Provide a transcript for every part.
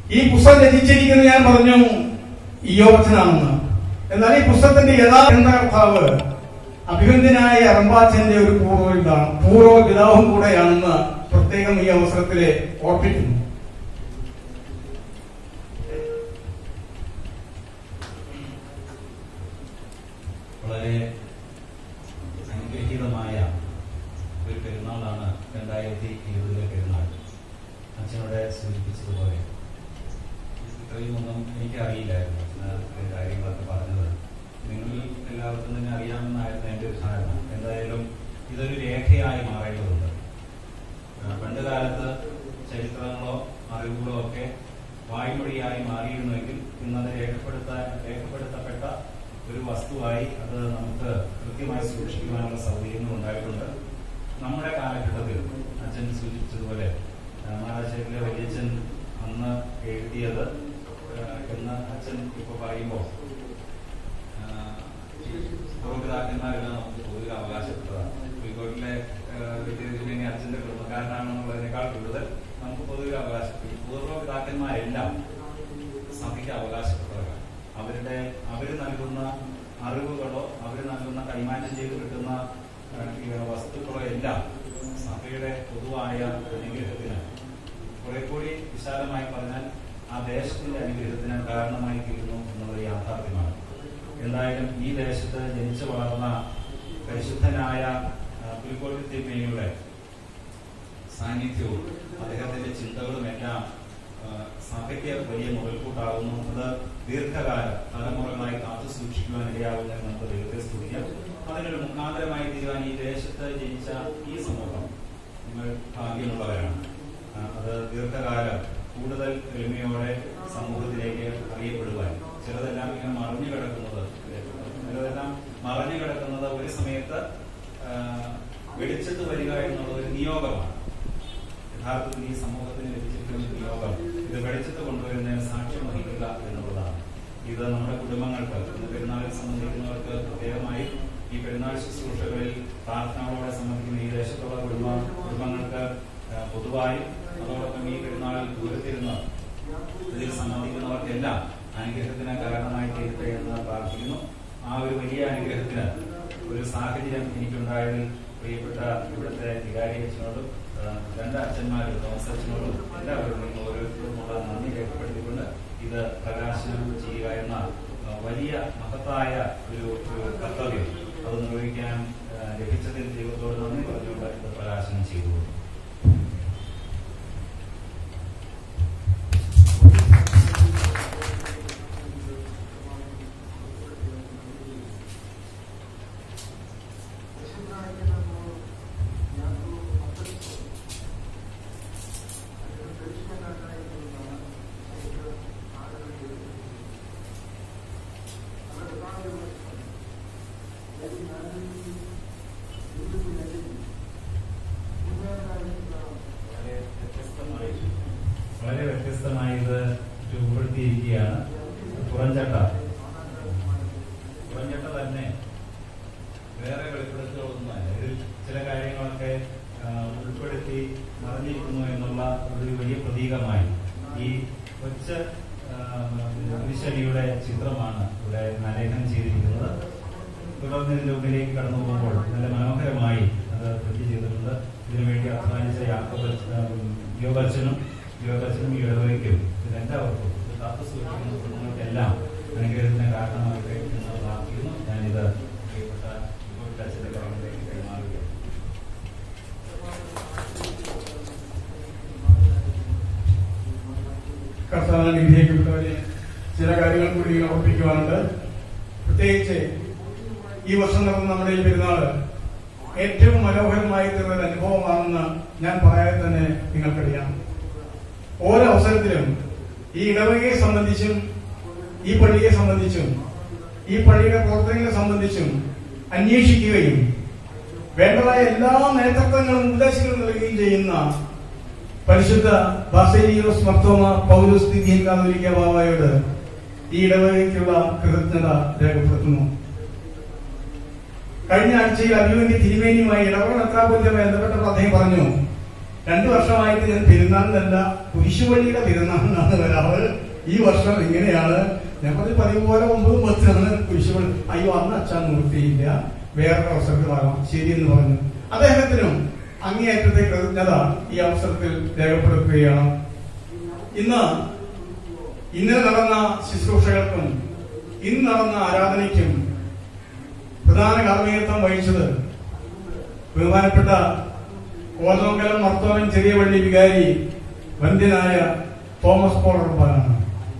ഈ പുസ്തകം രചിച്ചിരിക്കുന്നത് ഞാൻ പറഞ്ഞു ഇയോബച്ചനാണെന്ന് എന്നാൽ ഈ പുസ്തകത്തിന്റെ യഥാർത്ഥ കർത്താവ് അഭിനന്ദനായ അറമ്പാച്ചന്റെ ഒരു പൂർവ്വ പൂർവ്വ പിതാവും കൂടെയാണെന്ന് പ്രത്യേകം ഈ അവസരത്തിൽ ഓർപ്പിക്കുന്നു വളരെ അനുഗ്രഹീതമായ ഒരു പെരുന്നാളാണ് രണ്ടായിരത്തി ഇരുപതിലെ പെരുന്നാൾ അച്ഛനോടെ സൂചിപ്പിച്ചതുപോലെ ഇത്രയും ഒന്നും എനിക്കറിയില്ലായിരുന്നു അച്ഛന് ഇത്രയും കാര്യങ്ങളൊക്കെ പറഞ്ഞത് നിങ്ങളിൽ എല്ലാവർക്കും തന്നെ അറിയാമെന്നായിരുന്നു എൻ്റെ ഒരു ധാരണ എന്തായാലും ഇതൊരു രേഖയായി മാറേണ്ടതുണ്ട് ആ, പണ്ട് കാലത്ത് ചരിത്രങ്ങളോ അറിവുകളോ ഒക്കെ വായ്മൊഴിയായി മാറിയിരുന്നുവെങ്കിൽ ഇന്നത് രേഖപ്പെടുത്താൻ രേഖപ്പെടുത്തപ്പെട്ട ഒരു വസ്തുവായി അത് നമുക്ക് കൃത്യമായി സൂക്ഷിക്കുവാനുള്ള സൗകര്യങ്ങൾ ഉണ്ടായിട്ടുണ്ട് നമ്മുടെ കാലഘട്ടത്തിൽ അച്ഛൻ സൂചിപ്പിച്ചതുപോലെ ആ, മാറാശ്ശേരിയിലെ വലിയച്ഛൻ അന്ന് എഴുതിയത് ആ, എന്ന് അച്ഛൻ ഇപ്പോൾ പറയുമ്പോൾ പൂർവ്വപിതാക്കന്മാരെല്ലാം നമുക്ക് പൊതുവെ അവകാശപ്പെട്ടതാണ് കോഴിക്കോട്ടിലെ വിദ്യാർത്ഥി അച്ഛന്റെ കുടുംബക്കാരനാണെന്നുള്ളതിനേക്കാൾ കൂടുതൽ നമുക്ക് പൊതുവെ അവകാശപ്പെട്ടു ഈ പൂർവ്വപിതാക്കന്മാരെല്ലാം സഭയ്ക്ക് അവകാശപ്പെട്ടവരാണ് അവരുടെ അവർ നൽകുന്ന അറിവുകളോ അവർ നൽകുന്ന കൈമാറ്റം ചെയ്ത് കിട്ടുന്ന ആ, ഈ വസ്തുക്കളോ എല്ലാം സഭയുടെ പൊതുവായ അനുഗ്രഹത്തിന് കുറെ കൂടി വിശാലമായി പറഞ്ഞാൽ ആ ദേശത്തിന്റെ അനുഗ്രഹത്തിന് കാരണമായി തീരുന്നു എന്നുള്ളത് യാഥാർത്ഥ്യമാണ് എന്തായാലും ഈ ദേശത്ത് ജനിച്ചു വളർന്ന പരിശുദ്ധനായ ആ, പുലിക്കോട്ട് തിരുമേനിയുടെ സാന്നിധ്യവും അദ്ദേഹത്തിന്റെ ചിന്തകളും എല്ലാം ആ, സഭയ്ക്ക് വലിയ മുതൽക്കൂട്ടാകുന്നു അത് ദീർഘകാലം തലമുറകളായി കാത്തു സൂക്ഷിക്കുവാൻ ഇടയാകുമെന്ന് നമുക്ക് ദൈവത്തെ സ്തുതിക്കാം അതിനൊരു മുഖാന്തരമായി തീരുവാൻ ഈ ദേശത്ത് ജനിച്ച ഈ സമൂഹം നിങ്ങൾ ഭാഗ്യമുള്ളവരാണ് ആ, അത് ദീർഘകാലം കൂടുതൽ എളിമയോടെ സമൂഹത്തിലേക്ക് അറിയപ്പെടുവാൻ ചിലതെല്ലാം ഇങ്ങനെ മറിഞ്ഞു കിടക്കുന്നത് ചിലതെല്ലാം മറഞ്ഞു കിടക്കുന്നത് ഒരു സമയത്ത് ആ, വെളിച്ചത്ത് വരിക എന്നുള്ള ഒരു നിയോഗമാണ് യഥാർത്ഥത്തിൽ ഈ സമൂഹത്തിന് ലഭിച്ചിട്ടുള്ള ഒരു നിയോഗം ഇത് വെളിച്ചത്ത് കൊണ്ടുവരുന്നതിന് സാക്ഷ്യം വഹിക്കുക എന്നുള്ളതാണ് ഇത് നമ്മുടെ കുടുംബങ്ങൾക്ക് ഇന്ന് പെരുന്നാളിൽ സംബന്ധിക്കുന്നവർക്ക് പ്രത്യേകമായി ഈ പെരുന്നാൾ ശുശ്രൂഷകളിൽ പ്രാർത്ഥനകളോടെ സംബന്ധിക്കുന്ന ഈ ദേശത്തുള്ള കുടുംബ കുടുംബങ്ങൾക്ക് ആ, പൊതുവായും അതോടൊപ്പം ഈ പെരുന്നാളിൽ ദൂരത്തിരുന്ന് ഇതിൽ സംബന്ധിക്കുന്നവർക്കെല്ലാം അനുഗ്രഹത്തിന് കാരണമായി തീരട്ടെ എന്ന് പ്രാർത്ഥിക്കുന്നു ആ ഒരു വലിയ അനുഗ്രഹത്തിന് ഒരു സാഹചര്യം എനിക്കുണ്ടായതിൽ പ്രിയപ്പെട്ട ഇവിടുത്തെ വികാരി അച്ഛനോടും ആ, രണ്ട് അച്ഛന്മാരും തോമസ് അച്ഛനോടും എല്ലാവരോടും ഓരോരുത്തരുമുള്ള നന്ദി രേഖപ്പെടുത്തിക്കൊണ്ട് ഇത് പ്രകാശനം ചെയ്യുക എന്ന ആ, വലിയ മഹത്തായ ഒരു ഒരു കർത്തവ്യം അത് നിർവഹിക്കാൻ ആ, ലഭിച്ചതിൽ ദൈവത്തോട് നന്ദി പറഞ്ഞുകൊണ്ട് ഇത് പ്രകാശനം ചെയ്തു വളരെ വ്യത്യസ്തമായി വളരെ വ്യത്യസ്തമായി ഇത് രൂപപ്പെടുത്തിയിരിക്കുകയാണ് പുറഞ്ചട്ട പുറഞ്ചട്ട തന്നെ വേറെ വെളിപ്പെടുത്തലൊന്നുമല്ല ഇതിൽ ചില കാര്യങ്ങളൊക്കെ ആ, ഉൾപ്പെടുത്തി മറിഞ്ഞിരിക്കുന്നു എന്നുള്ള ഒരു വലിയ പ്രതീകമായി ഈ കൊച്ച കുരിശടിയുടെ ചിത്രമാണ് ഇവിടെ ആലേഖനം ചെയ്തിരിക്കുന്നത് തുടർന്ന് ഇതിന്റെ ഉള്ളിലേക്ക് കടന്നു പോകുമ്പോൾ നല്ല മനോഹരമായി അത് കൃതി ചെയ്തിട്ടുണ്ട് ഇതിനുവേണ്ടി അധ്വാനിച്ച യാക്കോബ് യോഗച്ചനും യോഗച്ചനും ഈ ഇടവയ്ക്കും ഇതെല്ലാവർക്കും ഇത് കാത്തു സൂക്ഷിക്കുന്ന കുടുംബങ്ങൾക്കെല്ലാം അനുഗ്രഹത്തിന് കാരണമാകട്ടെ എന്ന് പ്രാർത്ഥിക്കുന്നു ഞാനിത് പ്രിയപ്പെട്ട ഇപ്പോഴത്തെ അച്ഛന്റെ കരങ്ങളിലേക്ക് കൈമാറുകയാണ് കർത്താവിനെ അനുഗ്രഹിക്കപ്പെട്ടവരെ ചില കാര്യങ്ങൾ കൂടി ഓർപ്പിക്കുവാനുണ്ട് പ്രത്യേകിച്ച് ഈ വർഷം നടന്ന നമ്മുടെ ഈ പെരുന്നാള് ഏറ്റവും മനോഹരമായി തീർന്ന ഒരു അനുഭവമാണെന്ന് ഞാൻ പറയാതെ തന്നെ നിങ്ങൾക്കറിയാം ഓരോ അവസരത്തിലും ഈ ഇടവകയെ സംബന്ധിച്ചും ഈ പള്ളിയെ സംബന്ധിച്ചും ഈ പള്ളിയുടെ പ്രവർത്തനങ്ങളെ സംബന്ധിച്ചും അന്വേഷിക്കുകയും വേണ്ടതായ എല്ലാ നേതൃത്വങ്ങളും ഉപദേശങ്ങളും നൽകുകയും ചെയ്യുന്ന പരിശുദ്ധ ബാസേലിയോസ് മർത്തോമ പൗലോസ് ദിദിയൻ കാതോലിക്ക ബാബായോട് ഈ ഇടവകയ്ക്കുള്ള കൃതജ്ഞത രേഖപ്പെടുത്തുന്നു കഴിഞ്ഞ ആഴ്ചയിൽ അഭിമന്യ തിരുമേനിയുമായി ഇടവക മെത്രാപൊലിയുമായി ബന്ധപ്പെട്ടപ്പോൾ അദ്ദേഹം പറഞ്ഞു രണ്ടു വർഷമായിട്ട് ഞാൻ പെരുന്നാളിനല്ല കുരിശുപള്ളിയുടെ പെരുന്നാളിനാണ് വരാറ് ഈ വർഷം എങ്ങനെയാണ് ഞാൻ പറഞ്ഞു പതിവ് പോലെ ഒമ്പത് പത്താണ് കുരിശുപള്ളി അയ്യോ അന്ന് അച്ഛൻ നിർത്തിയില്ല വേറൊരു അവസരത്തിലാകാം ശരിയെന്ന് പറഞ്ഞു അദ്ദേഹത്തിനും അങ്ങേയറ്റത്തെ കൃതജ്ഞത ഈ അവസരത്തിൽ രേഖപ്പെടുത്തുകയാണ് ഇന്ന് ഇന്നലെ നടന്ന ശുശ്രൂഷകൾക്കും ഇന്ന് നടന്ന ആരാധനയ്ക്കും പ്രധാന കാർമ്മികത്വം വഹിച്ചത് ബഹുമാനപ്പെട്ട ഓതോങ്കലം മർത്തോവൻ ചെറിയ വള്ളി വികാരി വന്ദ്യനായ തോമസ് പോൾ റബ്ബാനാണ്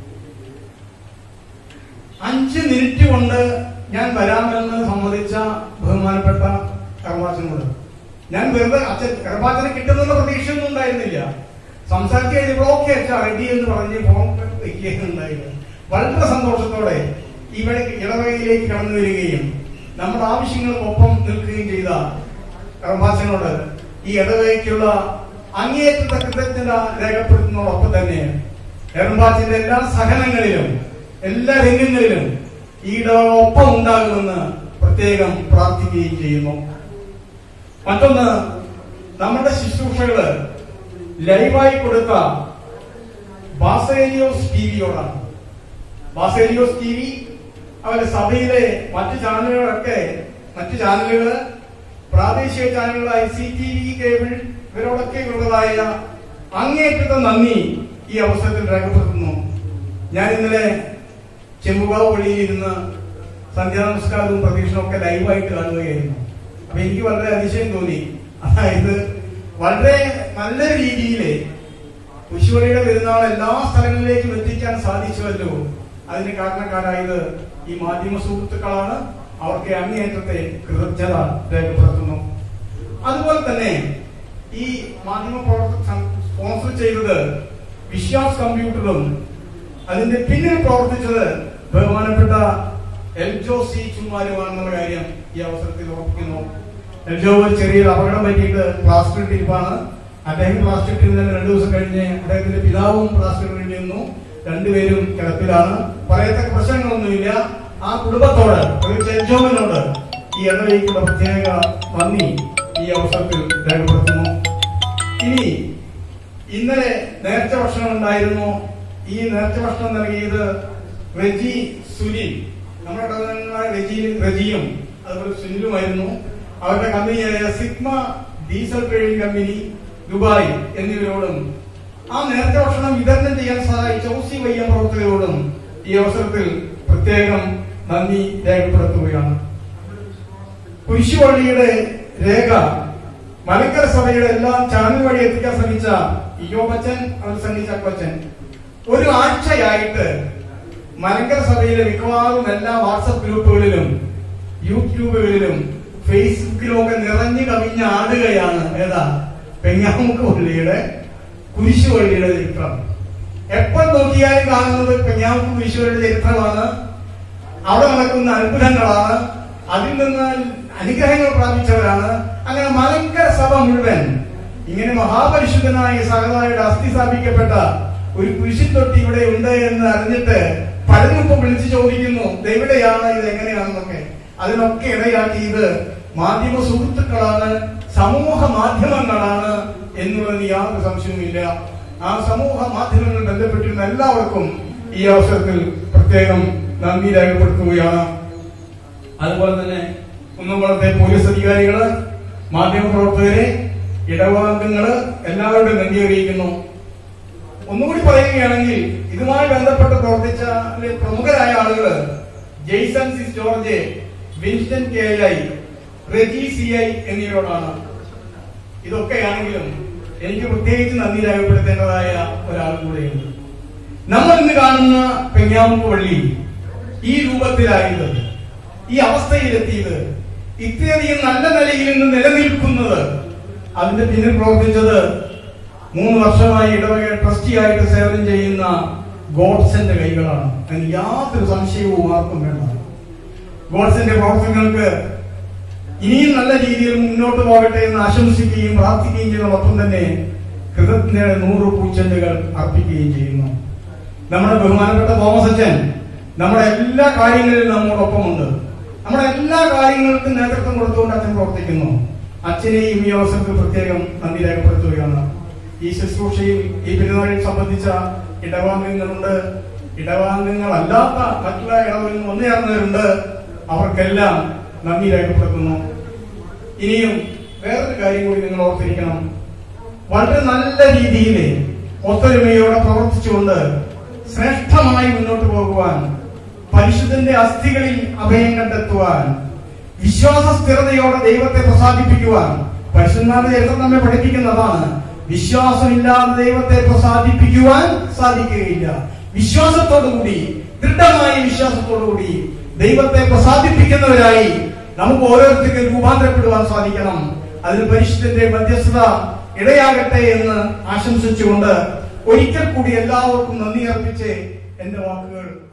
അഞ്ച് മിനിറ്റ് കൊണ്ട് ഞാൻ വരാമെന്ന് സമ്മതിച്ച ബഹുമാനപ്പെട്ട കർമാച്ചനോട് ഞാൻ വെറുതെ അച്ഛൻ കർമാച്ചനെ കിട്ടുന്നുള്ള പ്രതീക്ഷയൊന്നും ഉണ്ടായിരുന്നില്ല സംസാരിച്ച് കഴിഞ്ഞപ്പോൾ ഓക്കെ അച്ഛാ റെഡി എന്ന് പറഞ്ഞ് ഫോൺ വയ്ക്കുകയുണ്ടായിരുന്നു വളരെ സന്തോഷത്തോടെ ഇവിടെ ഇടവകയിലേക്ക് കടന്നു വരികയും നമ്മുടെ ആവശ്യങ്ങൾക്കൊപ്പം നിൽക്കുകയും ചെയ്ത കർമാച്ചനോട് ഈ ഇടവകയ്ക്കുള്ള അങ്ങേയറ്റത്തെ കൃതജ്ഞത രേഖപ്പെടുത്തുന്നതോടൊപ്പം തന്നെ എറമ്പാച്ചിന്റെ എല്ലാ സഹനങ്ങളിലും എല്ലാ രംഗങ്ങളിലും ഈ ഇടവക ഒപ്പം ഉണ്ടാകുമെന്ന് പ്രത്യേകം പ്രാർത്ഥിക്കുകയും ചെയ്യുന്നു മറ്റൊന്ന് നമ്മുടെ ശുശ്രൂഷകള് ലൈവായി കൊടുത്ത ബാസേലിയോസ് ടി വിയോടാണ് ബാസേലിയോസ് ടി വി അവരുടെ സഭയിലെ മറ്റു ചാനലുകളൊക്കെ മറ്റു ചാനലുകള് പ്രാദേശിക ചാനലുകളായ സി ടി വി കേബിൾ ഇവരോടൊക്കെ ഉള്ളതായ അങ്ങേയറ്റത്തെ നന്ദി ഈ അവസരത്തിൽ രേഖപ്പെടുത്തുന്നു ഞാൻ ഇന്നലെ ചെമ്പുകാവ് പള്ളിയിൽ ഇരുന്ന് സന്ധ്യാ നമസ്കാരവും പ്രതീക്ഷയും ഒക്കെ ലൈവായിട്ട് കാണുകയായിരുന്നു അപ്പൊ എനിക്ക് വളരെ അതിശയം തോന്നി അതായത് വളരെ നല്ല രീതിയിൽ കുശുവളിയുടെ പെരുന്നാൾ എല്ലാ സ്ഥലങ്ങളിലേക്കും എത്തിക്കാൻ സാധിച്ചുവല്ലോ അതിന് കാരണക്കാരായത് ഈ മാധ്യമ സുഹൃത്തുക്കളാണ് അവർക്ക് അങ്ങേയറ്റത്തെ കൃതജ്ഞത രേഖപ്പെടുത്തുന്നു അതുപോലെ തന്നെ ഈ മാധ്യമ പ്രവർത്തക സ്പോൺസർ ചെയ്തത് വിശ്വാസ് കമ്പ്യൂട്ടറും അതിന്റെ പിന്നിൽ പ്രവർത്തിച്ചത് ബഹുമാനപ്പെട്ട എൽജോ സി ചുമ്മാരുമാണെന്നുള്ള കാര്യം ഈ അവസരത്തിൽ ഓർപ്പിക്കുന്നു എൽജോ ഒരു ചെറിയൊരു അപകടം പറ്റിയിട്ട് പ്ലാസ്റ്റർ ഇട്ടിരിപ്പാണ് അദ്ദേഹം പ്ലാസ്റ്റർ ഇട്ടിരുന്നതിന് രണ്ടു ദിവസം കഴിഞ്ഞ് അദ്ദേഹത്തിന്റെ പിതാവും പ്ലാസ്റ്റർ ഇട്ടിരുന്നു രണ്ടുപേരും കിടപ്പിലാണ് പറയത്തക്ക പ്രശ്നങ്ങളൊന്നുമില്ല ആ കുടുംബത്തോട് പ്രത്യേകിച്ച് എൽജോവിനോട് ഈ ഇടവയ്ക്കുള്ള പ്രത്യേക നന്ദി ഈ അവസരത്തിൽ രേഖപ്പെടുത്തുന്നു ഇനി ഇന്നലെ നേർച്ച ഭക്ഷണം ഉണ്ടായിരുന്നു ഈ നേർച്ച ഭക്ഷണം നൽകിയത് റെജി സുനിൽ നമ്മുടെ ഇടവകങ്ങളിലായ റെജി റെജിയും അതുപോലെ സുനിലുമായിരുന്നു അവരുടെ കമ്പനിയായ Sigma diesel trading company Dubai എന്നിവരോടും ആ നേർച്ച ഭക്ഷണം വിതരണം ചെയ്യാൻ സഹായിച്ച ഓസി വയ്യ പ്രവർത്തകരോടും ഈ അവസരത്തിൽ പ്രത്യേകം നന്ദി രേഖപ്പെടുത്തുകയാണ് കുരിശുപള്ളിയുടെ രേഖ മലക്കര സഭയുടെ എല്ലാം ചാനൽ വഴി എത്തിക്കാൻ ശ്രമിച്ച ഇയോബച്ചൻ അവർ ശ്രമിച്ച അക്കൊച്ചൻ ഒരു ആഴ്ചയായിട്ട് മലങ്കര സഭയിലെ മിക്കവാറും എല്ലാ വാട്സപ്പ് ഗ്രൂപ്പുകളിലും യൂട്യൂബുകളിലും ഫേസ്ബുക്കിലും ഒക്കെ നിറഞ്ഞു കവിഞ്ഞ ആടുകയാണ് ഏതാ പെങ്ങാമുക്ക് പള്ളിയുടെ കുരിശുപള്ളിയുടെ ചരിത്രം എപ്പോൾ നോക്കിയാലും കാണുന്നത് പെങ്ങാമുക്ക് കുരിശുപള്ളിയുടെ ചരിത്രമാണ് അവിടെ നടക്കുന്ന അത്ഭുതങ്ങളാണ് അതിൽ നിന്ന് അനുഗ്രഹങ്ങൾ പ്രാപിച്ചവരാണ് അങ്ങനെ മലങ്കര സഭ മുഴുവൻ ഇങ്ങനെ മഹാപരിശുദ്ധനായ സഹതായുടെ അസ്ഥി സ്ഥാപിക്കപ്പെട്ട ഒരു കുരിശിത്തൊട്ടി ഇവിടെ ഉണ്ട് എന്ന് അറിഞ്ഞിട്ട് പലരും ഇപ്പൊ വിളിച്ചു ചോദിക്കുന്നു എവിടെയാണ് ഇത് എങ്ങനെയാണെന്നൊക്കെ അതിനൊക്കെ ഇടയാക്കി ഇത് മാധ്യമ സുഹൃത്തുക്കളാണ് സമൂഹ മാധ്യമങ്ങളാണ് എന്നുള്ളത് യാതൊരു സംശയവുമില്ല ആ സമൂഹ മാധ്യമങ്ങളിൽ ബന്ധപ്പെട്ടിരുന്ന എല്ലാവർക്കും ഈ അവസരത്തിൽ പ്രത്യേകം നന്ദി രേഖപ്പെടുത്തുകയാണ് അതുപോലെ തന്നെ കുന്നംകുളത്തെ പോലീസ് അധികാരികള് മാധ്യമപ്രവർത്തകരെ ഇടവാംഗങ്ങള് എല്ലാവരുടെയും നന്ദി അറിയിക്കുന്നു ഒന്നുകൂടി പറയുകയാണെങ്കിൽ ഇതുമായി ബന്ധപ്പെട്ട് പ്രവർത്തിച്ച അതിലെ പ്രമുഖരായ ആളുകള് Jason Sis George Winston K I Reji C I എന്നിവരോടാണ് ഇതൊക്കെയാണെങ്കിലും എനിക്ക് പ്രത്യേകിച്ച് നന്ദി രേഖപ്പെടുത്തേണ്ടതായ ഒരാൾ കൂടെയുണ്ട് നമ്മൾ ഇന്ന് കാണുന്ന പെഞ്ഞാമുക്ക് വള്ളി ഈ രൂപത്തിലായത് ഈ അവസ്ഥയിലെത്തിയത് ഇത്രയധികം നല്ല നിലയിൽ നിന്ന് നിലനിൽക്കുന്നത് അതിന്റെ പിന്നിൽ പ്രവർത്തിച്ചത് മൂന്ന് വർഷമായി ഇടവക ട്രസ്റ്റിയായിട്ട് സേവനം ചെയ്യുന്ന ഗോഡ്സന്റെ കൈകളാണ് അതിന് യാതൊരു സംശയവും ആർക്കും വേണ്ട ഗോഡ്സന്റെ പ്രവർത്തനങ്ങൾക്ക് ഇനിയും നല്ല രീതിയിൽ മുന്നോട്ട് പോകട്ടെ എന്ന് ആശംസിക്കുകയും പ്രാർത്ഥിക്കുകയും ചെയ്യുന്നതോടൊപ്പം തന്നെ കൃതജ്ഞ നൂറ് പൂച്ചെണ്ടുകൾ അർപ്പിക്കുകയും ചെയ്യുന്നു നമ്മുടെ ബഹുമാനപ്പെട്ട തോമസ് അച്ഛൻ നമ്മുടെ എല്ലാ കാര്യങ്ങളിലും നമ്മോടൊപ്പമുണ്ട് നമ്മുടെ എല്ലാ കാര്യങ്ങൾക്കും നേതൃത്വം കൊടുത്തുകൊണ്ട് അച്ഛൻ പ്രവർത്തിക്കുന്നു അച്ഛനെയും ഈ അവസരത്തിൽ പ്രത്യേകം നന്ദി രേഖപ്പെടുത്തുകയാണ് ഈ ശുശ്രൂഷയിൽ ഈ പെരുന്നാളിൽ സംബന്ധിച്ച ഇടവാംഗങ്ങളുണ്ട് ഇടവാംഗങ്ങളല്ലാത്ത മറ്റുള്ള ഇടവകളിൽ നിന്ന് വന്നുചേർന്നവരുണ്ട് അവർക്കെല്ലാം നന്ദി രേഖപ്പെടുത്തുന്നു ഇനിയും വേറൊരു കാര്യം കൂടി നിങ്ങൾ ഓർത്തിരിക്കണം വളരെ നല്ല രീതിയിൽ ഒത്തൊരുമയോടെ പ്രവർത്തിച്ചുകൊണ്ട് ശ്രേഷ്ഠമായി മുന്നോട്ട് പോകുവാൻ പരിശുദ്ധന്റെ അസ്ഥികളിൽ അഭയം കണ്ടെത്തുവാൻ വിശ്വാസ സ്ഥിരതയോടെ ദൈവത്തെ പ്രസാദിപ്പിക്കുവാൻ പരിശുദ്ധനാഥ ചരിത്രം നമ്മെ പഠിപ്പിക്കുന്നതാണ് വിശ്വാസമില്ലാതെ ദൈവത്തെ പ്രസാദിപ്പിക്കുവാൻ സാധിക്കുകയില്ല വിശ്വാസത്തോടുകൂടി ദൃഢമായ വിശ്വാസത്തോടുകൂടി ദൈവത്തെ പ്രസാദിപ്പിക്കുന്നവരായി നമുക്ക് ഓരോരുത്തർക്കും രൂപാന്തരപ്പെടുവാൻ സാധിക്കണം അതിന് പരിശുദ്ധന്റെ മധ്യസ്ഥത ഇടയാകട്ടെ എന്ന് ആശംസിച്ചുകൊണ്ട് ഒരിക്കൽ കൂടി എല്ലാവർക്കും നന്ദി അർപ്പിച്ച് എന്റെ വാക്കുകൾ